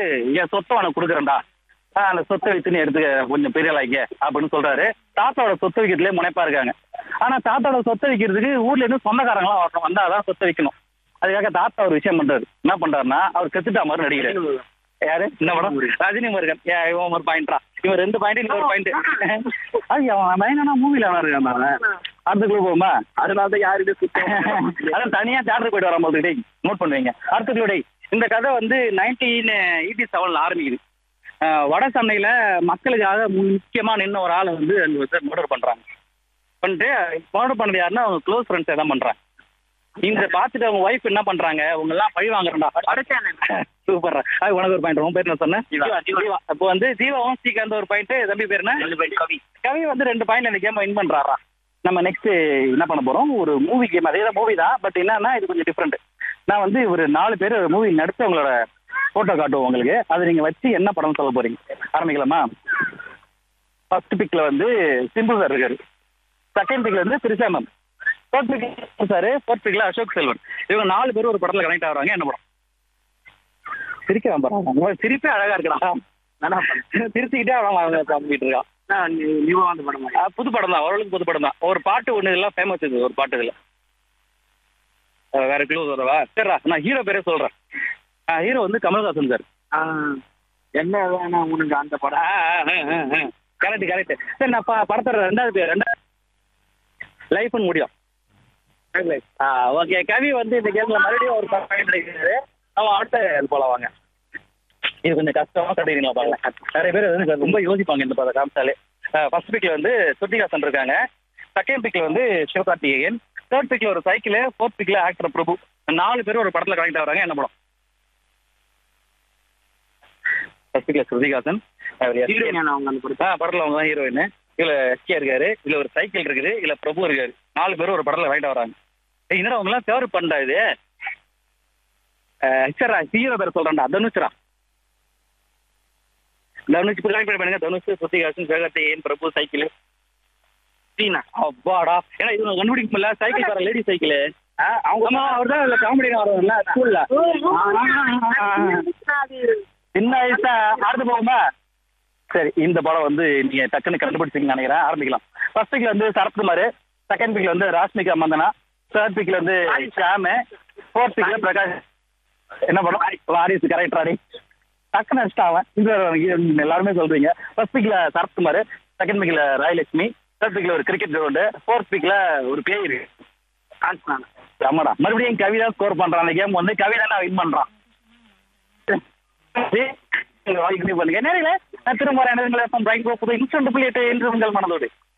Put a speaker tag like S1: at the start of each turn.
S1: என் சொத்தை உனக்கு கொடுக்குறேன்டா ஆஹ் அந்த சொத்தை வச்சு நீ எடுத்துக்க கொஞ்சம் பெரிய ஆளாய்க்க அப்படின்னு சொல்றாரு தாத்தாவோட சொத்தை விற்கிறதுலே முனைப்பா இருக்காங்க ஆனா தாத்தாவோட சொத்தை விற்கிறதுக்கு ஊர்ல இருந்து சொந்தக்காரங்களாம் வரணும் வந்தாதான் சொத்தை விற்கணும் அதுக்காக தாத்தா ஒரு விஷயம் பண்றாரு என்ன பண்றாருன்னா அவர் செத்துட்டா மாதிரி நடிக்கிறாரு யாரு இந்த படம் ரஜினி முருகன் ஏ, இவன் ஒரு பாயிண்டா இவன் ரெண்டு பாயிண்ட் இன்னொரு பாயிண்ட் அது அவன் பயங்கரமா மூவில அவன் இருக்கான் அவன் அடுத்துக்குள்ள போகுமா
S2: அதனால தான் யாருமே சுத்தம்
S1: அதான் தனியா தேட்டருக்கு போயிட்டு வர மாதிரி டேய் நோட் பண்ணுவீங்க அடுத்துக்குள்ள டேய் இந்த கதை வந்து நைன்டீன் எயிட்டி செவன்ல ஆரம்பிக்குது அஹ் வட சென்னையில மக்களுக்காக முக்கியமா நின்ன ஒரு ஆளை வந்து அங்க வந்து மர்டர் பண்றாங்க பண்ணிட்டு மர்டர் பண்ணது யாருன்னா அவங்க க்ளோஸ் ஃப்ரெண்ட்ஸ் எல்லாம் பண்றாங்க இந்த பார்த்துட்டு அவங்க ஒய்ஃப் என்ன பண்றாங்க அவங்க எல்லாம் பழி வாங்குறா சூப்பர் அது உனக்கு ஒரு பாயிண்ட் உன் பேர் என்ன சொன்னேன்
S2: ஜீவா, ஜீவா.
S1: ஜீவா அப்போ வந்து ஜீவாவும் ஸ்ரீகாந்த் ஒரு பாயிண்ட் தம்பி பேர் என்ன
S2: கவி
S1: கவி வந்து ரெண்டு பாயிண்ட் இந்த கேம் வின் பண்றாரா நம்ம நெக்ஸ்ட் என்ன பண்ண போறோம் ஒரு மூவி கேம் அதே தான் மூவி தான் பட் என்னன்னா இது கொஞ்சம் டிஃப்ரெண்ட் நான் வந்து ஒரு நாலு பேர் மூவி நடிச்சு உங்களோட போட்டோ காட்டுவோம் உங்களுக்கு அதை நீங்க வச்சு என்ன படம் சொல்ல போறீங்க ஆரம்பிக்கலாமா ஃபர்ஸ்ட் பிக்ல வந்து சிம்பு சார் இருக்காரு செகண்ட் பிக்ல வந்து Trisha ma'am fourth pic sir fourth பிக்ல அசோக் செல்வன் இவங்க நாலு பேர் ஒரு படத்துல கனெக்ட் ஆகுறாங்க என்ன படம் சிரிக்கிறான் பாருங்க உங்க சிரிப்பே அழகா இருக்குடா
S2: நானா
S1: சிரிச்சுக்கிட்டே அவன் அவங்க பண்ணிட்டு இருக்கான்
S2: பண்ணேன் நியூவா வந்து படம்
S1: ஆ, புது படம் தான் ஓரளவுக்கு புது படம் தான் ஒரு பாட்டு ஒண்ணு இதெல்லாம் ஃபேமஸ் இது ஒரு பாட்டு இதுல ஆ, வேற க்ளூ வரவா சரிடா நான் ஹீரோ பேரே சொல்றேன் ஹீரோ வந்து கமல்ஹாசன் சார்
S2: என்ன வேணாம் உனக்கு அந்த படம்
S1: கரெக்ட் கரெக்ட் சரி நான் ப- படத்தோட ரெண்டாவது பேர் ரெண்டாவது லைஃப்னு முடியும் ஆ ஓகே கவி வந்து இந்த கேம்ல மறுபடியும் ஒரு பாயிண்ட் கிடைக்கிறாரு அவன் அடுத்த இது போல வாங்க இது கொஞ்சம் கஷ்டமா கட்டுறீங்களா பாருங்க நிறைய பேர் வந்து ரொம்ப யோசிப்பாங்க இந்த படம் காமிச்சாலே ஃபர்ஸ்ட் பிக்ல வந்து சுத்திகாசன் இருக்காங்க செகண்ட் பிக்ல வந்து சிவகார்த்திகேயன் தேர்ட் பிக்ல ஒரு சைக்கிள் ஃபோர்த் பிக்ல ஆக்டர் பிரபு நாலு பேர் ஒரு படத்துல கனெக்ட் ஆகுறாங்க என்ன படம் ஃபர்ஸ்ட் பிக்ல ஸ்ருதிகாசன்
S2: ஹீரோயின் அவங்க அந்த படம்
S1: ஆ படத்துல அவங்க தான் ஹீரோயின் இதுல எஸ்கே இருக்காரு இதுல ஒரு சைக்கிள் இருக்குது இதுல பிரபு இருக்காரு நாலு பேரும் ஒரு படத்துல வாங்கிட்டு வராங்க ஏய் என்னடா அவங்க எல்லாம் ஃபேவரட் பண்ணா இது அஹ், சரிடா ஹீரோ பேர் சொல்றேன்டா தனுஷ்ரா தனுஷ் இப்படி கனெக்ட் பண்ணுங்க தனுஷ் சுத்திகாசன் சிவகார்த்திகேயன் பிரபு சைக்கிள்
S2: சீனா
S1: அப்பாடா ஏன்னா இது உனக்கு கண்டுபிடிக்க முடியல சைக்கிள் வர லேடி சைக்கிள் அவங்க அம்மா அவர் தான் இதுல காமெடி வருவாங்கல்ல ஸ்கூல்ல சின்ன வயசா அடுத்து போகுமா சரி இந்த படம் வந்து நீங்க டக்குன்னு கண்டுபிடிச்சிங்கன்னு நினைக்கிறேன் ஆரம்பிக்கலாம் ஃபர்ஸ்ட் பிக்ல வந்து சரத்குமார் செகண்ட் பிக்ல வந்து ராஷ்மிகா மந்தனா தேர்ட் பிக்ல வந்து ஷாமு ஃபோர்த் பிக்ல பிரகாஷ் என்ன படம் வாரிசு கரெக்ட் ராடி டக்குன்னு அடிச்சிட்டான் அவன் இந்த எல்லாருமே சொல்றீங்க ஃபர்ஸ்ட் பிக்ல சரத்குமார் செகண்ட் பிக்ல ராயலட்சுமி தேர்ட் பிக்ல ஒரு கிரிக்கெட் கிரவுண்டு ஃபோர்த் பிக்ல ஒரு பேய் இருக்கு ஆமாடா மறுபடியும் கவி தான் ஸ்கோர் பண்றான் அந்த கேம் வந்து கவி தான் வின் பண்றான் வாழ்க்கை பண்ணுங்க நேரில் நான் திரும்ப வரேன் புது இன்ஸ்டன்ட் பிள்ளைட்டு என்று உங்கள் மனதோடு